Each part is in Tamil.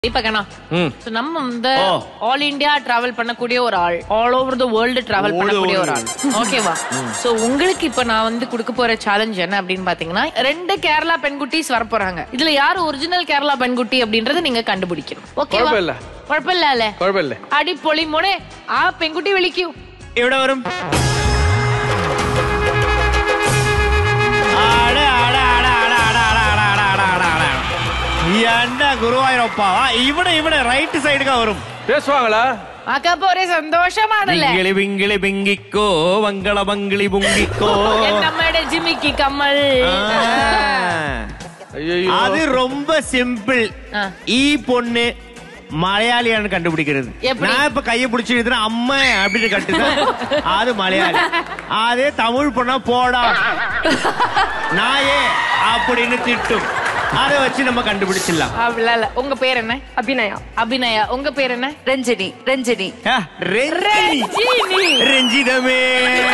இப்ப கண்ணா ம். So, நம்ம வந்து ஓ. ஆல் இந்தியா டிராவல் பண்ணக்கூடிய ஒரு ஆள் all over the world travel All பண்ணக்கூடிய over ஒரு ஆள் ஓகேவா சோ உங்களுக்கு இப்ப நான் வந்து கொடுக்க போற சேலஞ்ச் என்ன அப்படின்னு பாத்தீங்கன்னா ரெண்டு கேரளா பெண்குட்டிஸ் வர போறாங்க இதுல யாரு ஒரிஜினல் கேரளா பெண்குட்டி அப்படின்றத நீங்க கண்டுபிடிக்கணும் ஓகேவா കുഴപ്പമില്ല. കുഴപ്പമില്ല കുഴപ്പമില്ലേ അടിപൊളി മോനെ ആ പെൺകുട്ടി വിളിക്കൂ ഇവിടെ വരും അട, അട, അട, അട, അട, അട, അട, അട, അട, അട, അട. എന്റെ ഗുരുവായൂരപ്പ ആ, ഇവിടെ ഇവിടെ റൈറ്റ് സൈഡുക വരും பேசுவாங்களா അക്കപ്പൊ ഒരേ സന്തോഷമാണല്ലേ ബിങ്കിളി ബിങ്കിളി ബിങ്കിക്കോ വങ്കള ബങ്കിളി ബുങ്കിക്കോ നമ്മുടെ ജിമിക്ക് കമ്മൽ ആ. ஐயோ அது ரொம்ப சிம்பிள் ஆ. ஈ பொண்ணு மலையாளியான்னு கண்டுபிடிக்கிறது எப்படி? நான் இப்ப கைய பிடிச்சி எழுதுறேன் அம்மா அப்படின்னு கட்டுதான் அது மலையாளி அதே தமிழ் பொண்ணா போடா நாயே அப்படின்னு திட்டும் அதை வச்சு நம்ம கண்டுபிடிச்சிடலாம் அப்படிலாம் இல்ல உங்க பேர் என்ன அபிநயா அபிநயா உங்க பேர் என்ன ரஞ்சனி ரஞ்சனி ஆ, ரஞ்சினி. ரஞ்சினி. ரஞ்சிதமே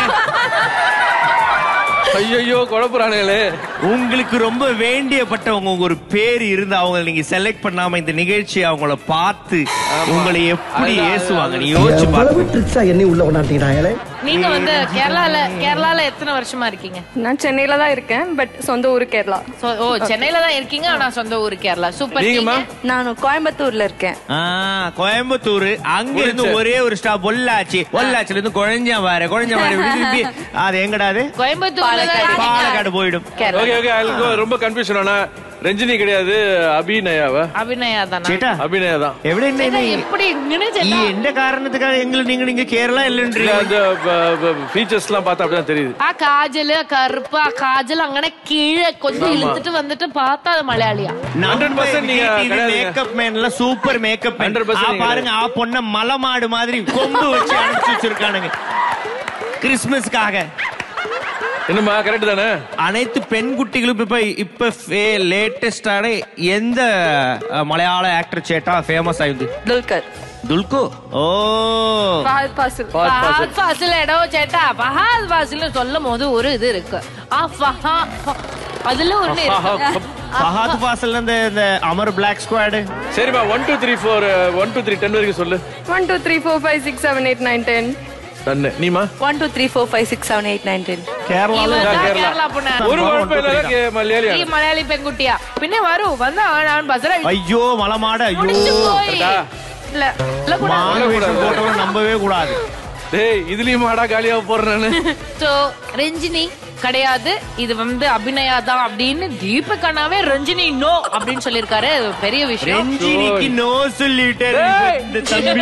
ஐயோ குழப்புறானுங்களே உங்களுக்கு ரொம்ப வேண்டியப்பட்டவங்க உங்க ஒரு பேர் இருந்து அவங்க நீங்க செலக்ட் பண்ணாம இந்த நிகழ்ச்சி அவங்கள பார்த்து உங்களை எப்படி அதுதான், ஏசுவாங்க நீ அதுதான். யோசிச்சு பாருங்க எவ்வளவு ட்ரிக்ஸா எண்ணி உள்ள கொண்டாட்டீங்களே நீங்க வந்து கேரளால கேரளால எத்தனை வருஷமா இருக்கீங்க நான் சென்னையில தான் இருக்கேன் பட் சொந்த ஊர் கேரளா So, ஓ சென்னையில தான் இருக்கீங்க ஆனா சொந்த ஊரு கேரளா சூப்பர் நீங்கம்மா நான் கோயம்புத்தூர்ல இருக்கேன் ஆ, கோயம்புத்தூர் அங்க இருந்து முடிச்சு. ஒரே ஒரு ஸ்டாப் பொள்ளாச்சி பொள்ளாச்சில இருந்து குழஞ்ச வார குழஞ்ச வார திருப்பி அது எங்கடா அது கோயம்புத்தூர்ல தான் இருக்கீங்க. பாலக்காடு போயிடும் கேரளா ஓகே ஓகே அதுக்கு ரொம்ப கன்ஃபியூஷன் ஆனா ரஞ்சினி கிடையாது அபிநயாவா அபிநயா தானா ചേട്ടാ அபிநயா தான் എവിടെ ചേട്ടാ, எப்படி ഇങ്ങനെ ഈ ചേട്ടാ എന്റെ കാരണத்துக்காக എങ്ങൾ നിങ്ങൾ நீங்க கேரளா இல்ல, இல்லன்றீங்க அந்த ஃபீச்சர்ஸ் எல்லாம் பார்த்தா அப்படிதான் தெரியுது ആ കാജല് ആ കറുപ്പ് ആ കാജൽ അങ്ങനെ കീഴെ കൊഞ്ചം ഇழுத்துட்டு വന്നിട്ട് பார்த்தா அது மலையாளியா 100% நீங்க கிடையாதுங்க. மேக்கப் மேன்ல சூப்பர் மேக்கப் 100% நீங்க பாருங்க ஆ பொண்ண மலை மாடு மாதிரி கொம்பு வச்சு அனுப்பிச்சு வச்சிருக்கானுங்க கிறிஸ்துமஸ்க்காக என்னம்மா கரெக்ட் தானே அனைத்து பெண் குட்டிகளும் இப்ப இப்ப லேட்டஸ்டான எந்த அஹ், மலையாள ஆக்டர் சேட்டா ஃபேமஸ் ஆயிருந்து துல்கர் துல்கு ஓ ஃபஹத் ஃபாசில் ഫഹദ് ഫാസിൽ എടോ ചേട്ടാ ഫഹാദ് ഫാസിൽ சொல்லும் போது ஒரு இது இருக்கு ஆ ஃபஹா ஃப- அதுல ஒண்ணு இருக்கு ஃபஹாத் ஃபாசில் இந்த இந்த அமர் பிளாக் ஸ்குவாடு சரிம்மா one two three four one two three ten வரைக்கும் சொல்லு one two three four five six seven eight nine ten டன்னு நீமா one two three four five six seven eight nine ten கேரளால இவன் தான் கேரளா. கேரளா பொண்ணு ஒரு குழப்பம் இல்ல மலையாளி ഈ മലയാളി പെൺകുട്ടിയാ പിന്നെ വരൂ വന്നാ ഞാൻ ബസറ ஐயோ மலமாடு ஐயோ முடிச்சு போய் கரெக்டா? இல்ல இல்ல கூட மாங்க வேஷம் போட்டவங்க நம்பவே கூடாது டேய் இதுலயும் மாடா காலியா போறேன் நானு சோ ரஞ்சினி கிடையாது இது வந்து அபிநயா தான் அப்படின்னு தீபக் அண்ணாவே ரஞ்சினி நோ அப்படின்னு சொல்லிருக்காரு அது ஒரு பெரிய விஷயம் ரஞ்சினிக்கு நோ சொல்லிட்டாரு ஏய். இந்த தம்பி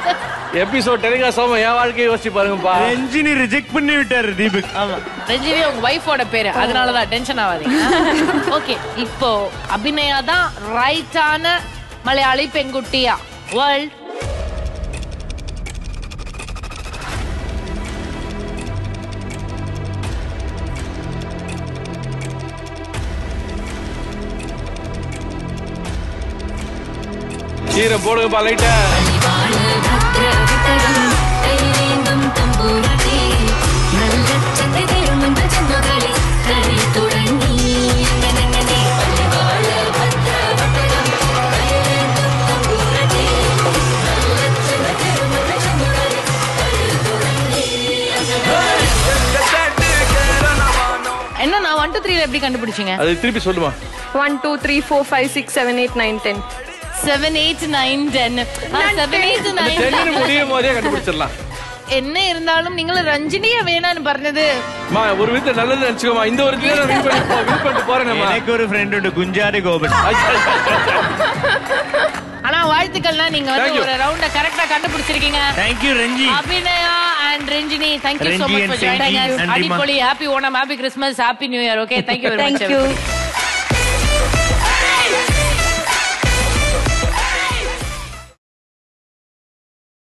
எபிசோட் டெலிகாஸ்ட் என் வாழ்க்கையை யோசிச்சு பாருங்கப்பா ரஞ்சினி ரிஜெக்ட் பண்ணி விட்டாரு தீபக் ஆமா ரஞ்சினி உங்க ஒய்ஃபோட பேரு அதனாலதான் டென்ஷன் ஆகாதீங்க ஓகே இப்போ அபிநயா தான் ரைட்டான மலையாளி பெண்குட்டியா வேர்ல்ட் கீரை போடுங்கப்பா லைட்டா என்ன நான் ஒன் டூ த்ரீல எப்படி கண்டுபிடிச்சீங்க அது திருப்பி சொல்லுமா one two three four five six seven eight nine ten seven eight nine ten seven eight டென்னு நைன் முடியும் போதே கண்டுபிடிச்சிடலாம் என்ன இருந்தாலும் നിങ്ങൾ ரஞ்சினிய வேணான்னு പറഞ്ഞത് மா ஒரு விதத்தை நல்லது நினைச்சுக்கோமா இந்த ஒரு விதத்தை வின் பண்ணி போ- win பண்ணிட்டு போறேன்மா எனக்கு ஒரு ஃப்ரெண்ட் உண்டு குஞ்சாரி கோபன் ஆனா வாழ்த்துக்கள்னா நீங்க Thank வந்து you. ஒரு ரவுண்ட கரெக்டா கண்டுபிடிச்சிருக்கீங்க thank you Ranji Abhinaya and Ranjini thank you so Ranji much and for joining Senji, us நன்றிம்மா. அடிப்பொலி happy Onam happy Christmas happy new year okay thank you very much thank you